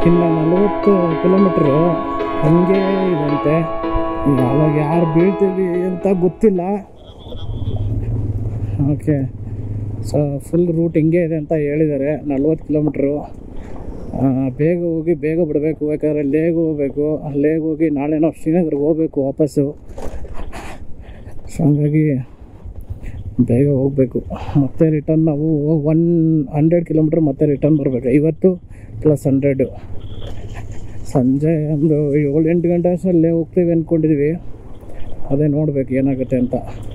ಇನ್ನು ನಲವತ್ತು ಕಿಲೋಮೀಟ್ರು ಹಂಗೆ ಇದಂತೆ ಯಾವಾಗ ಯಾರು ಬೀಳ್ತೀವಿ ಅಂತ ಗೊತ್ತಿಲ್ಲ ಓಕೆ ಸೊ ಫುಲ್ ರೂಟ್ ಹಿಂಗೆ ಇದೆ ಅಂತ ಹೇಳಿದ್ದಾರೆ ನಲ್ವತ್ತು ಕಿಲೋಮೀಟ್ರು ಆ, ಬೇಗ ಹೋಗಿ ಬೇಗ ಬಿಡಬೇಕು ಬೇಕಾದ್ರೆ ಲೇಗ್ ಹೋಗ್ಬೇಕು ಲೇಗ್ ಹೋಗಿ ನಾಳೆ ನಾವು ಶ್ರೀನಗರ್ಗೆ ಹೋಗ್ಬೇಕು ವಾಪಸ್ಸು ಸೊ ಹಂಗಾಗಿ ಬೇಗ ಹೋಗಬೇಕು ಮತ್ತೆ ರಿಟರ್ನ್ ನಾವು ಒನ್ ಹಂಡ್ರೆಡ್ ಕಿಲೋಮೀಟ್ರ್ ಮತ್ತೆ ರಿಟರ್ನ್ ಬರಬೇಕು ಐವತ್ತು ಪ್ಲಸ್ ಹಂಡ್ರೆಡು ಸಂಜೆ ಒಂದು ಏಳು ಎಂಟು ಗಂಟೆ ಅಷ್ಟರಲ್ಲೇ ಹೋಗ್ತೀವಿ ಅಂದ್ಕೊಂಡಿದ್ವಿ ಅದೇ ನೋಡ್ಬೇಕು ಏನಾಗುತ್ತೆ ಅಂತ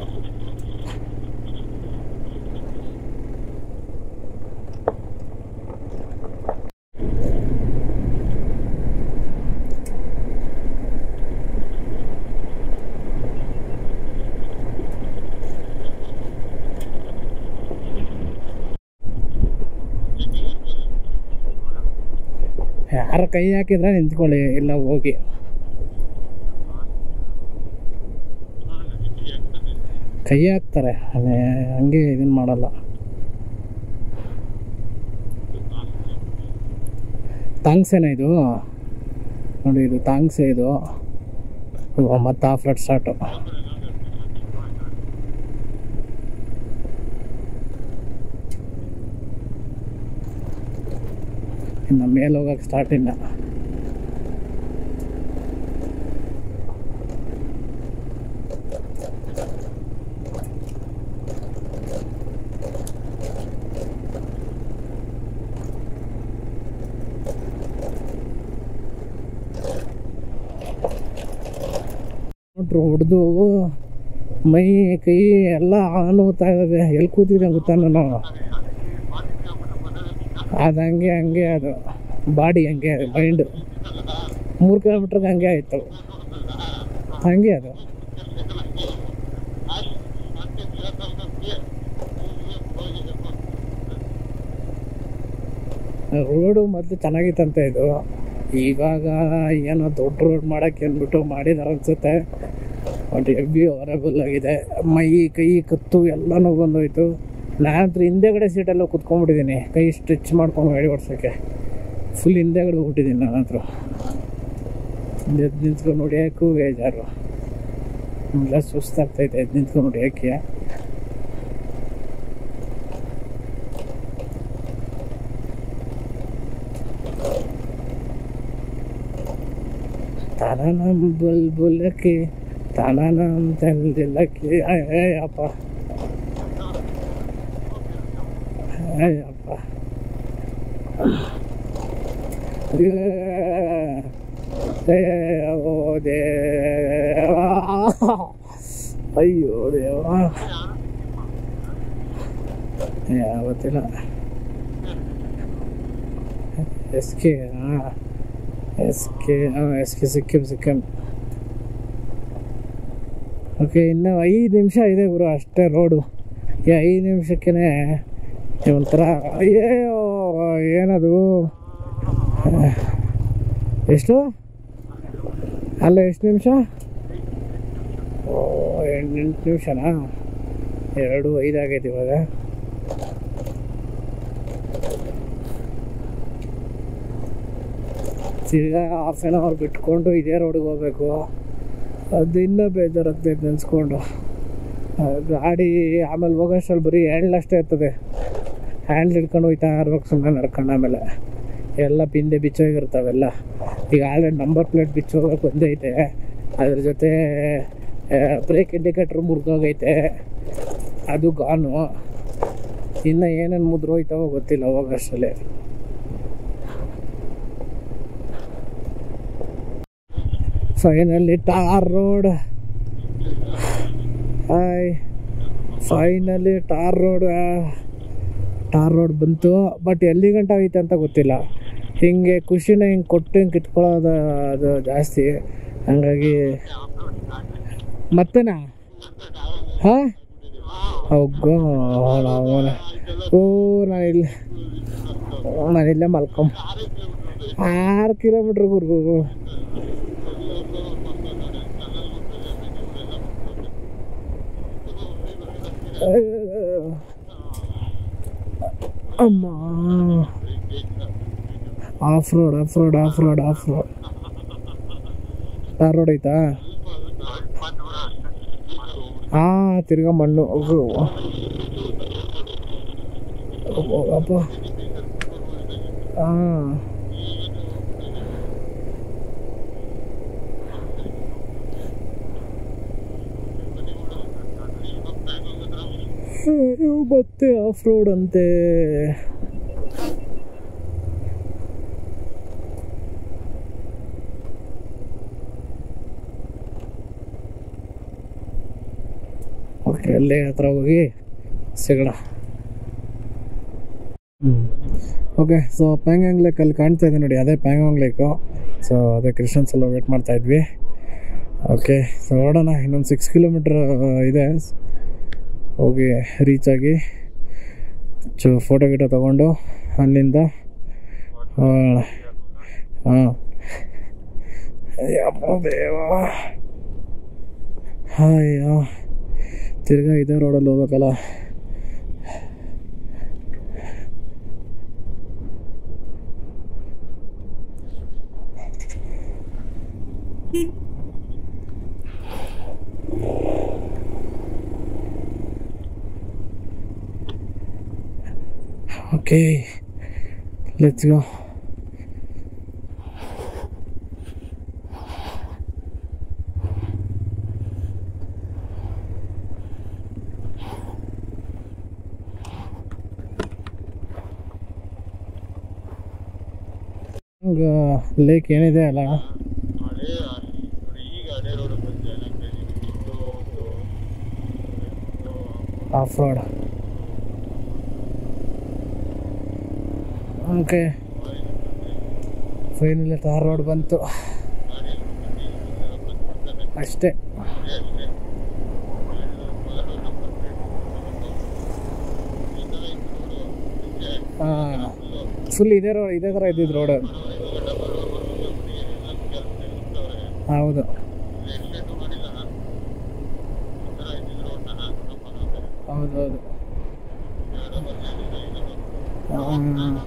ಯಾರ ಕೈ ಹಾಕಿದ್ರೆ ನಿಂತ್ಕೊಳ್ಳಿ ಇಲ್ಲ ಹೋಗಿ ಕೈ ಹಾಕ್ತಾರೆ ಅಲ್ಲೇ ಹಂಗೆ ಇದನ್ನ ಮಾಡಲ್ಲ ತಾಂಗ್ಸೇನ ಇದು ನೋಡಿ ಇದು ತಾಂಗ್ಸೆ ಇದು ಇವಾಗ ಮತ್ತೆ ಆಫ್ ರೋಡ್ ಸ್ಟಾರ್ಟು ಇನ್ನು ಮೇಲೆ ಹೋಗಕ್ಕೆ ಸ್ಟಾರ್ಟ್ ಇಲ್ಲ ನೋಡ್ರಿ ಹೊಡೆದು ಮೈ ಕೈ ಎಲ್ಲ ನೋವ್ತಾ ಇದ್ದಾವೆ ಎಲ್ಲಿ ಕೂತಿದ್ದೆ ಗೊತ್ತಾ ನಾನು ಅದು ಹಂಗೆ ಹಂಗೆ ಅದು ಬಾಡಿ ಹಂಗೆ ಮೈಂಡ್ ಮೂರು ಕಿಲೋಮೀಟ್ರಿಗೆ ಹಂಗೆ ಆಯಿತು ಹಂಗೆ ಅದು ರೋಡು ಮೊದಲು ಚೆನ್ನಾಗಿತ್ತಂತೆ ಇದು ಇವಾಗ ಏನೋ ದೊಡ್ಡ ರೋಡ್ ಮಾಡಕ್ಕೆ ಅಂದ್ಬಿಟ್ಟು ಮಾಡಿದಾರೆ ಅನ್ಸುತ್ತೆ ಬಟ್ ಹೆವಿ ಅವರೇಬಲ್ ಆಗಿದೆ ಮೈ ಕೈ ಕತ್ತು ಎಲ್ಲನೂ ಬಂದೋಯ್ತು ನಾನಂತೂ ಹಿಂದೆಗಡೆ ಸೀಟೆಲ್ಲ ಕುತ್ಕೊಂಡ್ಬಿಟ್ಟಿದ್ದೀನಿ ಕೈ ಸ್ಟ್ರೆಚ್ ಮಾಡ್ಕೊಂಡು ಗಾಡಿ ಓಡಿಸೋಕ್ಕೆ ಫುಲ್ ಹಿಂದೆಗಡೆ ಹೋಗ್ಬಿಟ್ಟಿದ್ದೀನಿ ನಾನಂತೂ ಎದ್ದು ನಿಂತ್ಕೊಂಡು ಹೊಡಿಯೋಕ್ಕೂ ಬೇಜಾರು ಎಲ್ಲ ಸುಸ್ತಾಗ್ತೈತೆ ಎದ್ದು ನಿಂತ್ಕೊಂಡು ಹೊಡಿಯೋಕ್ಕೆ ತಾನಂ ಬುಲ್ ಬುಲ್ಲಕ್ಕೆ ತಾನಂ ತಂದಿಲ್ಲಕ್ಕೆ ಅಪ್ಪ ಅಯ್ಯಪ್ಪ ಓ ದೇವ ಅಯ್ಯೋ ದೇವ ಯಾವತ್ತಿಲ್ಲ ಎಸ್ ಕೆ ಹಾಂ ಎಸ್ ಕೆ ಹಾಂ ಎಸ್ ಕೆ ಸಿಕ್ಕಿಂ ಸಿಕ್ಕಿಂ ಓಕೆ ಇನ್ನು ಐದು ನಿಮಿಷ ಇದೆ ಗುರು ಅಷ್ಟೇ ರೋಡು ಈ ಐದು ನಿಮಿಷಕ್ಕೇ ಒಂಥರ ಅಯ್ಯೋ ಏನದು ಎಷ್ಟು ಅಲ್ಲ ಎಷ್ಟು ನಿಮಿಷ ಓ ಎಂಟು ನಿಮಿಷನಾ ಎರಡು ಐದು ಆಗೈತೆ ಇವಾಗ ತಿರ್ಗಾ ಹಾಫ್ ಆನ್ ಅವರ್ ಬಿಟ್ಕೊಂಡು ಇದೇ ರೋಡಿಗೆ ಹೋಗ್ಬೇಕು ಅದು ಇನ್ನೂ ಬೇಜಾರಾಗ್ತೈತೆ ನೆನೆಸ್ಕೊಂಡು ಗಾಡಿ ಆಮೇಲೆ ಹೋಗೋಷ್ಟರಲ್ಲಿ ಬರೀ ಹ್ಯಾಂಡ್ಲ್ ಅಷ್ಟೇ ಇರ್ತದೆ ಹ್ಯಾಂಡ್ಲ್ ಹಿಡ್ಕೊಂಡು ಹೋಯ್ತಾ ಇರ್ಬೇಕು ಸುಮ್ಮನೆ ನಡ್ಕೊಂಡು ಆಮೇಲೆ ಎಲ್ಲ ಪಿಂದೆ ಬಿಚ್ಚೋಗಿರ್ತಾವೆಲ್ಲ ಈಗ ಆಲ್ರೆಡಿ ನಂಬರ್ ಪ್ಲೇಟ್ ಬಿಚ್ಚೋಗಕ್ಕೆ ಬಂದೈತೆ ಅದ್ರ ಜೊತೆ ಬ್ರೇಕ್ ಇಂಡಿಕೇಟ್ರ್ ಮುರಿದೋಗೈತೆ ಅದು ಗಾನು ಇನ್ನು ಏನೇನು ಮುದ್ರೋಯ್ತಾವೋ ಗೊತ್ತಿಲ್ಲ ಹೋಗೋಷ್ಟರಲ್ಲಿ finally tar road hi finally tar road tar road ಬಂತು ಬಟ್ ಎಲ್ಲಿ ಗಂಟ ಐತೆ ಅಂತ ಗೊತ್ತಿಲ್ಲ ಹಿಂಗೆ ಖುಷಿನ ಹಿಂಗೆ ಕೊಟ್ಟು ಹಿಂಗೆ ಕಿತ್ಕೊಳ್ಳೋದು ಅದು ಜಾಸ್ತಿ ಹಂಗಾಗಿ ಮತ್ತೆನಾ ಹಾಂ ಹೋಗೋ ಅವನ ಓ ನಾನು ಇಲ್ಲಿ ನಾನು ಇಲ್ಲೇ ಮಲ್ಕೊಂಬ ಆರು ಕಿಲೋಮೀಟ್ರ್ ಗುರು ಅಮ್ಮ off road off road off road off road tar road ಐತಾ ಹಾಂ ತಿರ್ಗಾ ಮಣ್ಣು ಅದು. ಅಬ್ಬೋ, ಅಪ್ಪ ಹಾಂ ಅಯ್ಯೋ, ಮತ್ತೆ ಆಫ್ ರೋಡ್ ಅಂತೆ ಓಕೆ ಅಲ್ಲೇ ಹತ್ರ ಹೋಗಿ ಸಿಗೋಣ ಹ್ಞೂ ಓಕೆ ಸೊ ಪ್ಯಾಂಗಾಂಗ್ ಲೇಕ್ ಅಲ್ಲಿ ಕಾಣ್ತಾ ಇದೆ ನೋಡಿ ಅದೇ ಪ್ಯಾಂಗಾಂಗ್ ಲೇಕು ಸೊ ಅದೇ ಕ್ರಿಶ್ಚಿಯನ್ಸ್ ಎಲ್ಲ ವೇಟ್ ಮಾಡ್ತಾ ಇದ್ವಿ ಓಕೆ ಸೊ ಹೊರಡೋಣ ಇನ್ನೊಂದು ಸಿಕ್ಸ್ ಕಿಲೋಮೀಟ್ರ್ ಇದೆ ಹೋಗಿ ರೀಚ್ ಆಗಿ ಚು ಫೋಟೋ ಗಿಟೋ ತೊಗೊಂಡು ಅಲ್ಲಿಂದ ಹೋಗೋಣ ಹಾಂ ಅಯ್ಯಪ್ಪ ದೇವ ಅಯ್ಯೋ ತಿರ್ಗಾ ಇದೇ ರೋಡಲ್ಲಿ ಹೋಗ್ಬೇಕಲ್ಲ ಓಕೆ ಲೆಟ್ಸ್ ಗೋ ಈಗ ಲೇಕ್ ಏನಿದೆ ಅಲ್ಲ ಅದೇ ನೋಡಿ ಈಗ ಅದೇ ರೋಡ್ ಬಂದೆ ನನಗೆ off road okay finally tar road ಬಂತು ಅಷ್ಟೇ ಹಾಂ ಫುಲ್ ಇದೇ ರೋಡ್ ಇದೇ ಥರ ಇದ್ದಿದ್ದು ರೋಡ್ ಹೌದು ಹೌದು ಹೌದು ಹಾಂ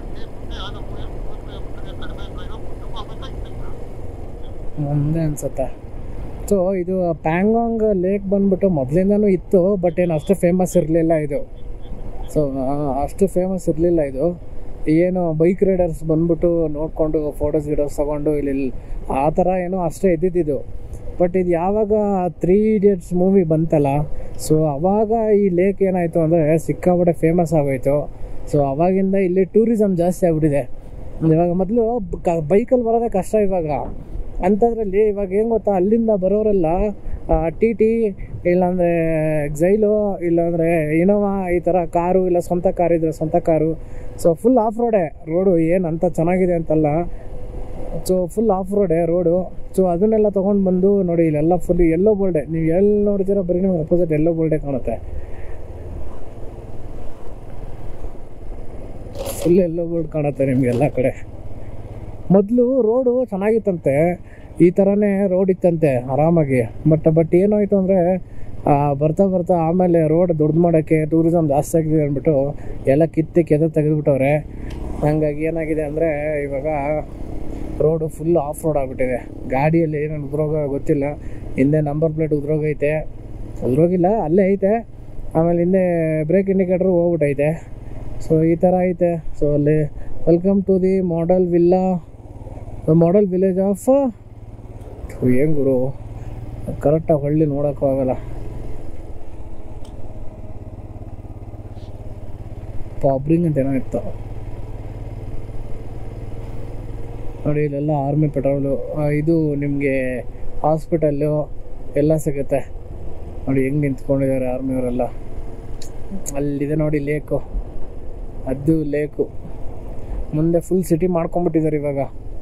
ಮುಂದೆ ಅನ್ಸುತ್ತೆ ಸೊ ಇದು ಪ್ಯಾಂಗಾಂಗ್ ಲೇಕ್ ಬಂದ್ಬಿಟ್ಟು ಮೊದಲಿಂದನೂ ಇತ್ತು ಬಟ್ ಏನು ಅಷ್ಟು ಫೇಮಸ್ ಇರಲಿಲ್ಲ ಇದು ಸೊ ಅಷ್ಟು ಫೇಮಸ್ ಇರಲಿಲ್ಲ ಇದು ಏನು ಬೈಕ್ ರೈಡರ್ಸ್ ಬಂದ್ಬಿಟ್ಟು ನೋಡಿಕೊಂಡು ಫೋಟೋಸ್ ಗಿಡೋಸ್ ತೊಗೊಂಡು ಇಲ್ಲಿ ಆ ಥರ ಏನೋ ಅಷ್ಟೇ ಇದ್ದಿದ್ದು ಬಟ್ ಇದು ಯಾವಾಗ ತ್ರೀ ಇಡಿಯಟ್ಸ್ ಮೂವಿ ಬಂತಲ್ಲ ಸೊ ಅವಾಗ ಈ ಲೇಕ್ ಏನಾಯಿತು ಅಂದರೆ ಸಿಕ್ಕಾಪಟ್ಟೆ ಫೇಮಸ್ ಆಗೋಯ್ತು ಸೊ ಅವಾಗಿಂದ ಇಲ್ಲಿ ಟೂರಿಸಮ್ ಜಾಸ್ತಿ ಆಗ್ಬಿಟ್ಟಿದೆ ಇವಾಗ ಮೊದಲು ಬೈಕಲ್ಲಿ ಬರೋದೇ ಕಷ್ಟ ಇವಾಗ ಅಂಥದ್ರಲ್ಲಿ ಇವಾಗ ಏನು ಗೊತ್ತಾ ಅಲ್ಲಿಂದ ಬರೋರೆಲ್ಲ ಟಿ ಟಿ ಇಲ್ಲಾಂದರೆ ಎಕ್ಸೈಲು ಇಲ್ಲಾಂದರೆ ಇನೋವಾ ಈ ಥರ ಕಾರು ಇಲ್ಲ ಸ್ವಂತ ಕಾರ್ ಇದ್ರೆ ಸ್ವಂತ ಕಾರು ಸೊ ಫುಲ್ ಆಫ್ ರೋಡೇ ರೋಡು ಏನು ಅಂತ ಚೆನ್ನಾಗಿದೆ ಅಂತಲ್ಲ ಸೊ ಫುಲ್ ಆಫ್ ರೋಡೇ ರೋಡು ಸೊ ಅದನ್ನೆಲ್ಲ ತೊಗೊಂಡು ಬಂದು ನೋಡಿ ಇಲ್ಲೆಲ್ಲ ಫುಲ್ ಎಲ್ಲೋ ಬೋಲ್ಡೆ ನೀವು ಎಲ್ಲಿ ನೋಡ್ತೀರೋ ಬರೀ ನಿಮ್ಗೆ ಅಪೋಸಿಟ್ ಎಲ್ಲೋ ಬೋಲ್ಡೆ ಕಾಣುತ್ತೆ ಫುಲ್ ಎಲ್ಲೋ ಬೋರ್ಡ್ ಕಾಣುತ್ತೆ ನಿಮ್ಗೆ ಎಲ್ಲ ಕಡೆ ಮೊದಲು ರೋಡು ಚೆನ್ನಾಗಿತ್ತಂತೆ ಈ ಥರನೇ ರೋಡ್ ಇತ್ತಂತೆ ಆರಾಮಾಗಿ ಬಟ್ ಬಟ್ ಏನಾಯಿತು ಅಂದರೆ ಬರ್ತಾ ಬರ್ತಾ ಆಮೇಲೆ ರೋಡ್ ದೊಡ್ಡದು ಮಾಡೋಕ್ಕೆ ಟೂರಿಸಮ್ ಜಾಸ್ತಿ ಆಗಿದೆ ಅಂದ್ಬಿಟ್ಟು ಎಲ್ಲ ಕಿತ್ತಿ ಕೆದ ತೆಗೆದುಬಿಟ್ಟವ್ರೆ ಹಂಗಾಗಿ ಏನಾಗಿದೆ ಅಂದರೆ ಇವಾಗ ರೋಡು ಫುಲ್ ಆಫ್ ರೋಡ್ ಆಗಿಬಿಟ್ಟಿದೆ ಗಾಡಿಯಲ್ಲಿ ಏನೇನು ಉದ್ರೋಗ ಗೊತ್ತಿಲ್ಲ ಹಿಂದೆ ನಂಬರ್ ಪ್ಲೇಟ್ ಉದ್ರೋಗೈತೆ ಉದ್ರೋಗಿಲ್ಲ ಅಲ್ಲೇ ಐತೆ ಆಮೇಲೆ ಹಿಂದೆ ಬ್ರೇಕ್ ಇಂಡಿಕೇಟ್ರು ಹೋಗ್ಬಿಟ್ಟೈತೆ ಸೊ ಈ ಥರ ಐತೆ ಸೊ ಅಲ್ಲಿ welcome to the model villa model village of ಏನು ಗುರು ಕರೆಕ್ಟಾಗಿ ಹಳ್ಳಿ ನೋಡೋಕ್ಕೂ ಆಗಲ್ಲ ಪಾಬ್ರಿಂಗ್ ಅಂತ ಏನೋ ಇತ್ತು ನೋಡಿ ಇಲ್ಲೆಲ್ಲ ಆರ್ಮಿ ಪೆಟ್ರೋಲು ಇದು ನಿಮಗೆ ಹಾಸ್ಪಿಟಲ್ಲು ಎಲ್ಲ ಸಿಗುತ್ತೆ ನೋಡಿ ಹೆಂಗೆ ನಿಂತ್ಕೊಂಡಿದ್ದಾರೆ ಆರ್ಮಿಯವರೆಲ್ಲ ಅಲ್ಲಿದೆ ನೋಡಿ ಲೇಕು ಅದು ಲೇಕು ಮುಂದೆ ಫುಲ್ ಸಿಟಿ ಮಾಡ್ಕೊಂಡ್ಬಿಟ್ಟಿದ್ದಾರೆ ಇವಾಗ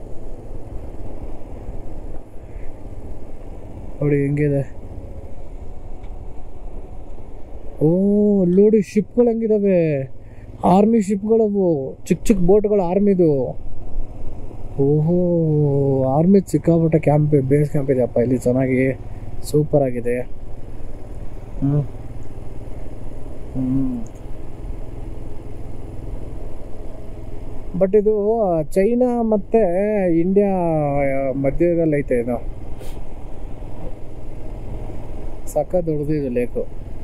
ನೋಡಿ ಹೆಂಗಿದೆ ಓ ಅಲ್ಲಿ ನೋಡಿ ಶಿಪ್ಗಳು ಹೆಂಗಿದಾವೆ ಆರ್ಮಿ ಶಿಪ್ಗಳವು ಚಿಕ್ಕ ಚಿಕ್ಕ ಬೋಟ್ಗಳು ಆರ್ಮಿದು ಓಹೋ ಆರ್ಮಿ ಸಿಕ್ಕಾಪಟ್ಟೆ ಕ್ಯಾಂಪ್ ಬೇಸ್ ಕ್ಯಾಂಪ್ ಇದೆಯಪ್ಪ ಇಲ್ಲಿ ಚೆನ್ನಾಗಿ ಸೂಪರ್ ಆಗಿದೆ ಹ್ಞೂ ಹ್ಞೂ ಬಟ್ ಇದು ಚೈನಾ ಮತ್ತು ಇಂಡಿಯಾ ಮಧ್ಯದಲ್ಲಿ ಐತೆ ಇದು ಸಕ್ಕ ದೊಡ್ಡದಿದೆ ಲೇಕು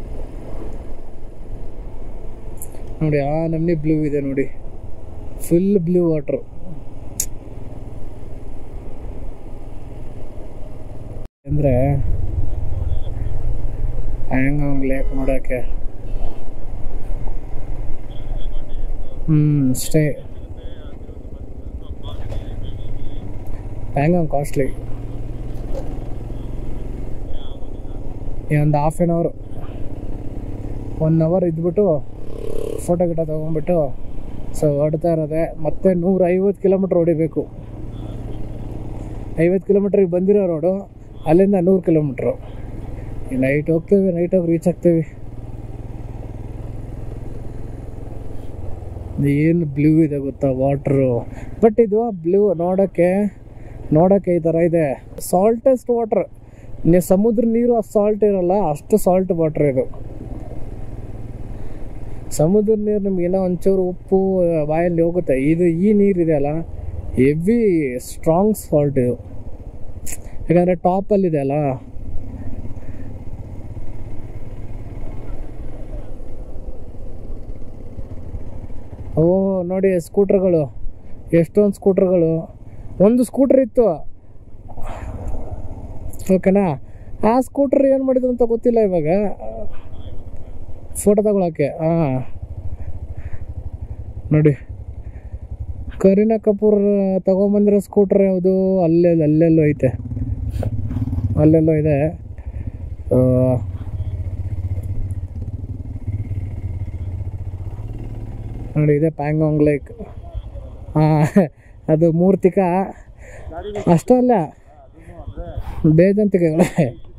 ನೋಡಿ ಆ ನಮ್ನಿ ಬ್ಲೂ ಇದೆ ನೋಡಿ ಫುಲ್ ಬ್ಲೂ ವಾಟ್ರು ಅಂದರೆ ಹ್ಯಾಂಗಾಂಗ್ ಲೇಕ್ ನೋಡೋಕ್ಕೆ ಹ್ಞೂ ಸ್ಟೇ ಹ್ಯಾಂಗಾಂಗ್ ಕಾಸ್ಟ್ಲಿ ಒಂದು half an hour one hour ಇದ್ಬಿಟ್ಟು ಫೋಟೋ ಗಿಟ ತೊಗೊಂಡ್ಬಿಟ್ಟು ಸೊ ಹೊಡ್ತಾ ಇರೋದೆ ಮತ್ತೆ ನೂರ ಐವತ್ತು ಕಿಲೋಮೀಟ್ರ್ ಹೊಡಿಬೇಕು ಐವತ್ತು ಕಿಲೋಮೀಟ್ರಿಗೆ ಬಂದಿರೋ ರೋಡು ಅಲ್ಲಿಂದ ನೂರು ಕಿಲೋಮೀಟ್ರು ನೈಟ್ ಹೋಗ್ತೀವಿ ನೈಟ್ ಹೋಗಿ ರೀಚ್ ಆಗ್ತೀವಿ ಏನು ಬ್ಲೂ ಇದೆ ಗೊತ್ತಾ ವಾಟ್ರು ಬಟ್ ಇದು ಬ್ಲೂ ನೋಡೋಕ್ಕೆ ನೋಡೋಕ್ಕೆ ಈ ಥರ ಇದೆ ಸಾಲ್ಟೆಸ್ಟ್ ವಾಟ್ರ್ ನೀವು ಸಮುದ್ರ ನೀರು ಅಷ್ಟು ಸಾಲ್ಟ್ ಇರಲ್ಲ ಅಷ್ಟು ಸಾಲ್ಟ್ ವಾಟ್ರ್ ಇದು ಸಮುದ್ರ ನೀರು ನಿಮ್ಗೆ ಏನೋ ಒಂಚೂರು ಉಪ್ಪು ಬಾಯಲ್ಲಿ ಹೋಗುತ್ತೆ ಇದು ಈ ನೀರಿದೆ ಅಲ್ಲ ಹೆವಿ ಸ್ಟ್ರಾಂಗ್ ಸಾಲ್ಟ್ ಇದು ಯಾಕಂದರೆ ಟಾಪಲ್ಲಿದೆ ಅಲ್ಲ ಓ ನೋಡಿ ಸ್ಕೂಟ್ರ್ಗಳು ಎಷ್ಟೊಂದು ಸ್ಕೂಟ್ರ್ಗಳು ಒಂದು ಸ್ಕೂಟ್ರ್ ಇತ್ತು ಓಕೆನಾ ಆ ಸ್ಕೂಟ್ರ್ ಏನು ಮಾಡಿದ್ರು ಅಂತ ಗೊತ್ತಿಲ್ಲ ಇವಾಗ ಫೋಟೋ ತಗೊಳಕ್ಕೆ ಹಾಂ ನೋಡಿ ಕರೀನಾ ಕಪೂರ್ ತಗೊಂಬಂದಿರೋ ಸ್ಕೂಟ್ರ್ ಯಾವುದು ಅಲ್ಲೇ ಅಲ್ಲೆಲ್ಲೋ ಐತೆ ಅಲ್ಲೆಲ್ಲೋ ಇದೆ ಆ, ನೋಡಿ ಇದೆ ಪ್ಯಾಂಗಾಂಗ್ ಲೇಕ್ ಹಾಂ ಅದು ಮೂರ್ತಿಕ ಅಷ್ಟಲ್ಲ ಬೇಜಂತಿಕೆಗಳೇ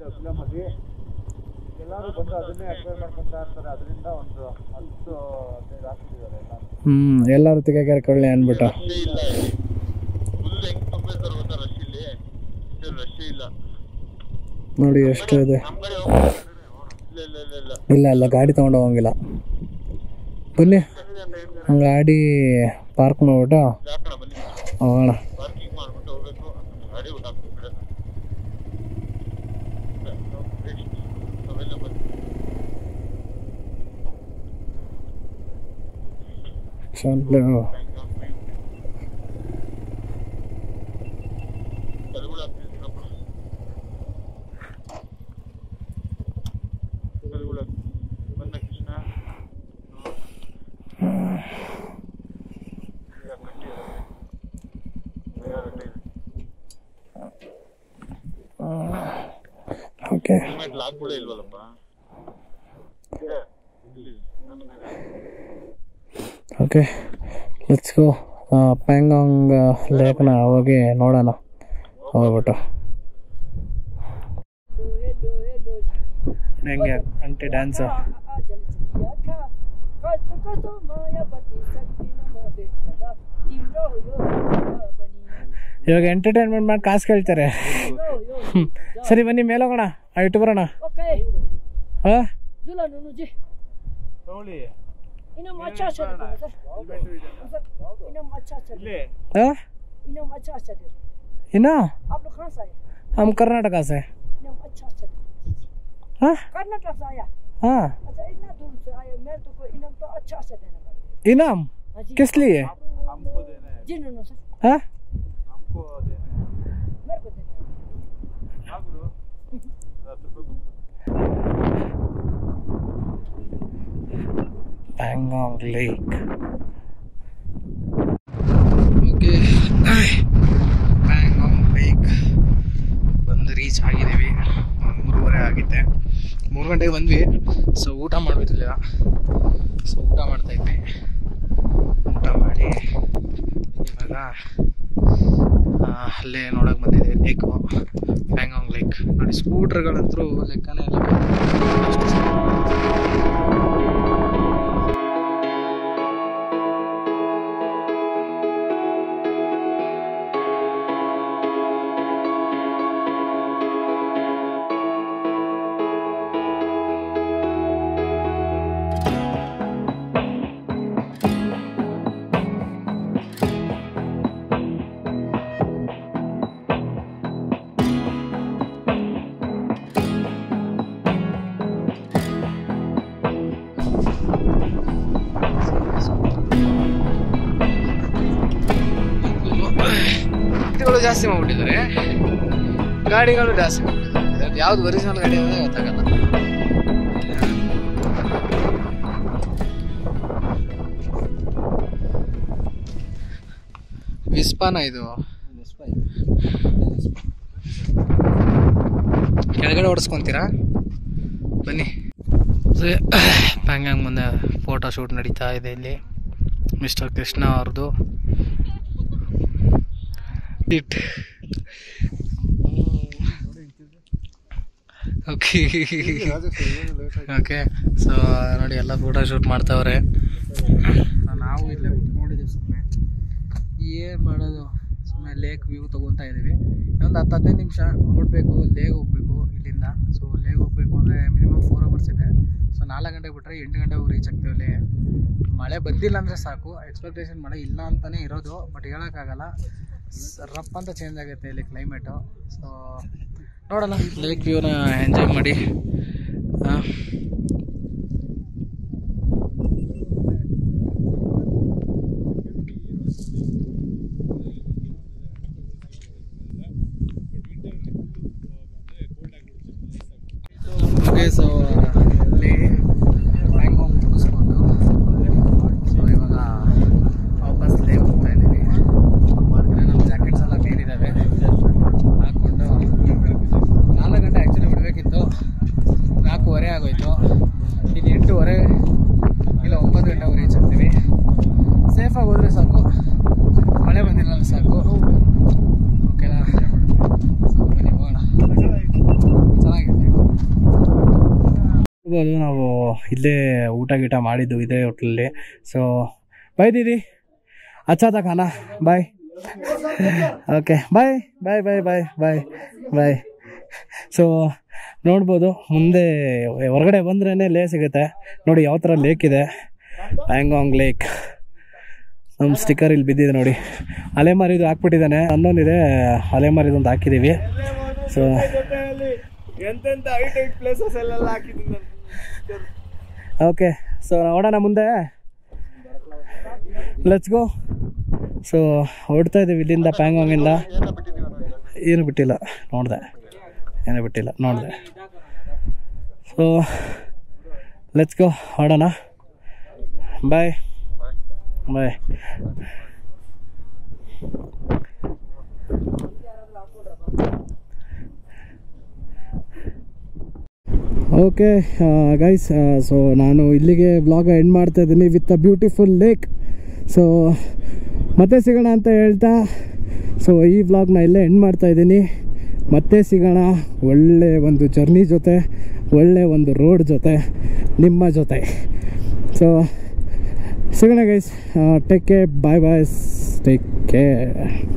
ಎಲ್ಲರೂ ಬಂದು ಅದನ್ನೇ ಅಡ್ವೈಸ್ ಮಾಡ್ಕೊಂತಾ ಇರ್ತಾರೆ ಅದರಿಂದ ಒಂದು ಹತ್ತು ಹದಿನೈದು ಹಾಕಿದ್ದಾರೆ ಎಲ್ಲ ಹ್ಞೂ ಎಲ್ಲರೂ ತೆಗೆಕರ್ಕೊಳ್ಳಿ ಅಂದ್ಬಿಟ್ಟು ಇಲ್ಲ ಫುಲ್ ಹೆಂಗ್ ತುಂಬಿರ್ತಾರೆ ಗೊತ್ತಾ ರಶ್ ಇಲ್ಲಿ ರಶ್ ಇಲ್ಲ ನೋಡಿ ಎಷ್ಟು ಇದೆ ನಮ್ಮ ಕಡೆ ಹೋಗ್ತಾರೆ ಇಲ್ಲ ಇಲ್ಲ ಇಲ್ಲ ಇಲ್ಲ ಇಲ್ಲ ಇಲ್ಲ ಗಾಡಿ ತೊಗೊಂಡು ಹೋಗಂಗಿಲ್ಲ ಬನ್ನಿ ಗಾಡಿ ಪಾರ್ಕ್ ಮಾಡ್ಬಿಟ್ಟು ಯಾಕಣ ಬನ್ನಿ ಹೋಗೋಣ ಪಾರ್ಕಿಂಗ್ ಮಾಡ್ಬಿಟ್ಟು ಹೋಗ್ಬೇಕು ಗಾಡಿ ಊಟ ಹಾಕ್ಬಿಟ್ರೆ ಅವೆಲ್ಲ ಬಂದು ಚಲೋ ಕಲ್ಗಳು ಹಾಕ್ತಿದ್ದೀನಪ್ಪ ಕಲ್ಗಳು ಬಂದ ಕೃಷ್ಣ ಈಗ ಕಟ್ಟಿ ಓಕೆ ಹೆಲ್ಮೆಟ್ ಲಾಕ್ ಕೂಡ ಇಲ್ವಲ್ಲಪ್ಪ ಓಕೆ ಲೆಟ್ಸ್ ಗೋ ಪ್ಯಾಂಗಾಂಗ್ ಲೇಕ್ನ ಹೋಗಿ ನೋಡೋಣ ಹೋಗ್ಬಿಟ್ಟು ಹೆಂಗೆ ಅಂಟಿ ಡ್ಯಾನ್ಸು ಇವಾಗ ಎಂಟರ್ಟೈನ್ಮೆಂಟ್ ಮಾಡಿ ಕಾಸು ಕೇಳ್ತಾರೆ ಹ್ಮ್. ಸರಿ ಬನ್ನಿ ಮೇಲೆ ಹೋಗೋಣ ಆ, ಇಟ್ಟು ಬರೋಣ ಹಾಂ ತಗೊಳ್ಳಿ इनम अच्छा अच्छा दे सर सर इनम अच्छा अच्छा दे ಇಲ್ಲಿ ಹಾಂ इनम अच्छा अच्छा दे ಇನ್ನು आप लोग कहाँ से आए हम कर्नाटक से इनम अच्छा अच्छा दे हाँ कर्नाटक से आया हाँ अच्छा इतना दूर से आए मेरे तो को इनम तो अच्छा अच्छा देना पड़ेगा इनाम हाँ जी किस लिए हमको देना है जिन्होंने सर हाँ हमको देना है मेरे को देना है हाँ गुरु दस रुपये Pangong Lake. Okay Pangong lake ಬಂದು ರೀಚ್ ಆಗಿದ್ದೀವಿ ಮೂರುವರೆ ಆಗಿತ್ತೆ ಮೂರು ಗಂಟೆಗೆ ಬಂದ್ವಿ ಸೊ ಊಟ ಮಾಡಬೇಕಿಲ್ಲ ಸೊ ಊಟ ಮಾಡ್ತಾ ಇದ್ವಿ ಊಟ ಮಾಡಿ ಇವಾಗ ಆ, ಅಲ್ಲೇ ನೋಡೋಕೆ ಬಂದಿದೆ ಲೇಕು ಪ್ಯಾಂಗಾಂಗ್ ಲೇಕ್ ನೋಡಿ ಸ್ಕೂಟ್ರ್ಗಳಂತೂ ಲೆಕ್ಕನೇ ಇಲ್ಲ ಅಷ್ಟು ಚೆನ್ನಾಗಿದೆ. ಗಾಡಿಗಳು ಜಾಸ್ತಿ ಮಾಡ್ಬಿಟ್ಟಿದ್ದಾರೆ ಗಾಡಿಗಳು ಜಾಸ್ತಿ ಮಾಡ್ಬಿಟ್ಟಿದ್ದಾರೆ ಯಾವ್ದು ಒರಿಜಿನಲ್ ಗಾಡಿ ಅನ್ನೋದೇ ಗೊತ್ತಾಗಲ್ಲ ವಿಸ್ಪಾನ ಇದು ಕೆಳಗಡೆ ಓಡಿಸ್ಕೊಂತೀರಾ ಬನ್ನಿ ಪ್ಯಾಂಗಾಂಗ್ ಮುಂದೆ ಫೋಟೋ ಶೂಟ್ ನಡೀತಾ ಇದೆ ಇಲ್ಲಿ ಮಿಸ್ಟರ್ ಕೃಷ್ಣ ಅವ್ರದ್ದು ಇಟ್ ಓಕೆ ಓಕೆ ಸೊ ನೋಡಿ ಎಲ್ಲ ಫೋಟೋ ಶೂಟ್ ಮಾಡ್ತಾವ್ರೆ ನಾವು ಇಲ್ಲೇ ಕುತ್ಕೊಂಡಿದ್ದೀವಿ ಸುಮ್ಮನೆ ಏನು ಮಾಡೋದು ಸುಮ್ಮನೆ ಲೇಕ್ ವ್ಯೂ ತೊಗೊತಾ ಇದ್ದೀವಿ ಇನ್ನೊಂದು ಹತ್ತು ಹದಿನೈದು ನಿಮಿಷ ಹೊರಡಬೇಕು ಲೇಗ್ ಹೋಗ್ಬೇಕು ಇಲ್ಲಿಂದ ಸೊ ಲೇಗ್ ಹೋಗ್ಬೇಕು ಅಂದರೆ ಮಿನಿಮಮ್ ಫೋರ್ ಅವರ್ಸ್ ಇದೆ ಸೊ ನಾಲ್ಕು ಗಂಟೆಗೆ ಬಿಟ್ಟರೆ ಎಂಟು ಗಂಟೆಗೆ ರೀಚ್ ಆಗ್ತೀವಿ ಅಲ್ಲಿ ಮಳೆ ಬಂದಿಲ್ಲ ಅಂದರೆ ಸಾಕು ಎಕ್ಸ್ಪೆಕ್ಟೇಷನ್ ಮಳೆ ಇಲ್ಲ ಅಂತಲೇ ಇರೋದು ಬಟ್ ಹೇಳೋಕ್ಕಾಗಲ್ಲ ಸ್- ರಪ್ ಅಂತ ಚೇಂಜ್ ಆಗುತ್ತೆ ಇಲ್ಲಿ ಕ್ಲೈಮೇಟು ಸೊ ನೋಡೋಣ ಲೇಕ್ ವ್ಯೂನ ಎಂಜಾಯ್ ಮಾಡಿ ಹಾಂ ಓಕೆ ಸೊ ಇಲ್ಲಿ ಬ್ಯಾಂಕಾಕ್ ಮುಗಿಸ್ಕೊಂಡು ಸೊ ಇವಾಗ ವಾಪಸ್ ಲೇ ಹೋಗ್ತಾ ಇದ್ದೀವಿ ನಮ್ಮ ಜಾಕೆಟ್ಸ್ ಎಲ್ಲ ಬೇರಿದ್ದಾವೆ ಹಾಕ್ಕೊಂಡು ನಾಲ್ಕು ಗಂಟೆ ಆ್ಯಕ್ಚುಲಿ ಬಿಡಬೇಕಿತ್ತು ನಾಲ್ಕೂವರೆ ಆಗೋಯ್ತು ಇನ್ನು ಎಂಟೂವರೆ ಇಲ್ಲ ಒಂಬತ್ತು ಗಂಟೆಗೆ ರೀಚ್ ಆಗ್ತೀವಿ ಸೇಫಾಗಿ ಹೋದರೆ ಸಾಕು ಮಳೆ ಬಂದಿಲ್ಲ ಅಂದ್ರೆ ಸಾಕು ಓಕೆನಾ ಸೊ ಬನ್ನಿ ಹೋಗೋಣ ಚೆನ್ನಾಗಿದೆ ಇರ್ಬೋದು ನಾವು ಇಲ್ಲೇ ಊಟ ಗೀಟ ಮಾಡಿದ್ದು ಇದೇ ಹೋಟ್ಲಲ್ಲಿ ಸೊ ಬಾಯ್ ದೀದಿ ಅಚ್ಚಾ ತಾ ಖಾನಾ ಬಾಯ್ ಓಕೆ ಬಾಯ್ ಬಾಯ್ ಬಾಯ್ ಬಾಯ್ ಬಾಯ್ ಬಾಯ್ ಸೊ ನೋಡ್ಬೋದು ಮುಂದೆ ಹೊರಗಡೆ ಬಂದ್ರೇ ಲೇ ಸಿಗುತ್ತೆ ನೋಡಿ ಯಾವ ಥರ ಲೇಕ್ ಇದೆ ಪ್ಯಾಂಗಾಂಗ್ ಲೇಕ್ ನಮ್ಮ ಸ್ಟಿಕ್ಕರ್ ಇಲ್ಲಿ ಬಿದ್ದಿದೆ ನೋಡಿ ಅಲೆಮಾರಿದು ಹಾಕ್ಬಿಟ್ಟಿದ್ದಾನೆ ಹನ್ನೊಂದಿದೆ ಅಲೆಮಾರಿದೊಂದು ಹಾಕಿದ್ದೀವಿ ಸೊ ಎಂತೆಂತ ಹೈಟ್ ಹೈಟ್ ಪ್ಲೇಸಸ್ ಅಲ್ಲೆಲ್ಲ ಹಾಕಿದ್ದೀನಿ ನಾನು ಓಕೆ ಸೊ ನೋಡೋಣ ಮುಂದೆ ಲೆಟ್ಸ್ ಗೋ ಸೊ ಹೊರಡ್ತಾ ಇದ್ದೀವಿ ಇಲ್ಲಿಂದ ಪ್ಯಾಂಗಾಂಗಿಂದ ಏನು ಬಿಟ್ಟಿಲ್ಲ ನೋಡಿದೆ ಏನು ಬಿಟ್ಟಿಲ್ಲ ನೋಡಿದೆ ಸೊ ಲೆಟ್ಸ್ ಗೋ ಹೊಡೋಣ bye bye okay guys so ನಾನು ಇಲ್ಲಿಗೆ ವ್ಲಾಗ ಎಂಡ್ ಮಾಡ್ತಾ ಇದ್ದೀನಿ with a beautiful lake so ಮತ್ತೆ ಸಿಗೋಣ ಅಂತ ಹೇಳ್ತಾ ಸೊ ಈ ವ್ಲಾಗ್ನ ಇಲ್ಲೇ ಎಂಡ್ ಮಾಡ್ತಾ ಇದ್ದೀನಿ ಮತ್ತೆ ಸಿಗೋಣ ಒಳ್ಳೆ ಒಂದು ಜರ್ನಿ ಜೊತೆ ಒಳ್ಳೆ ಒಂದು ರೋಡ್ ಜೊತೆ ನಿಮ್ಮ ಜೊತೆ ಸೊ ಸಿಗೋಣ guys take care bye bye take care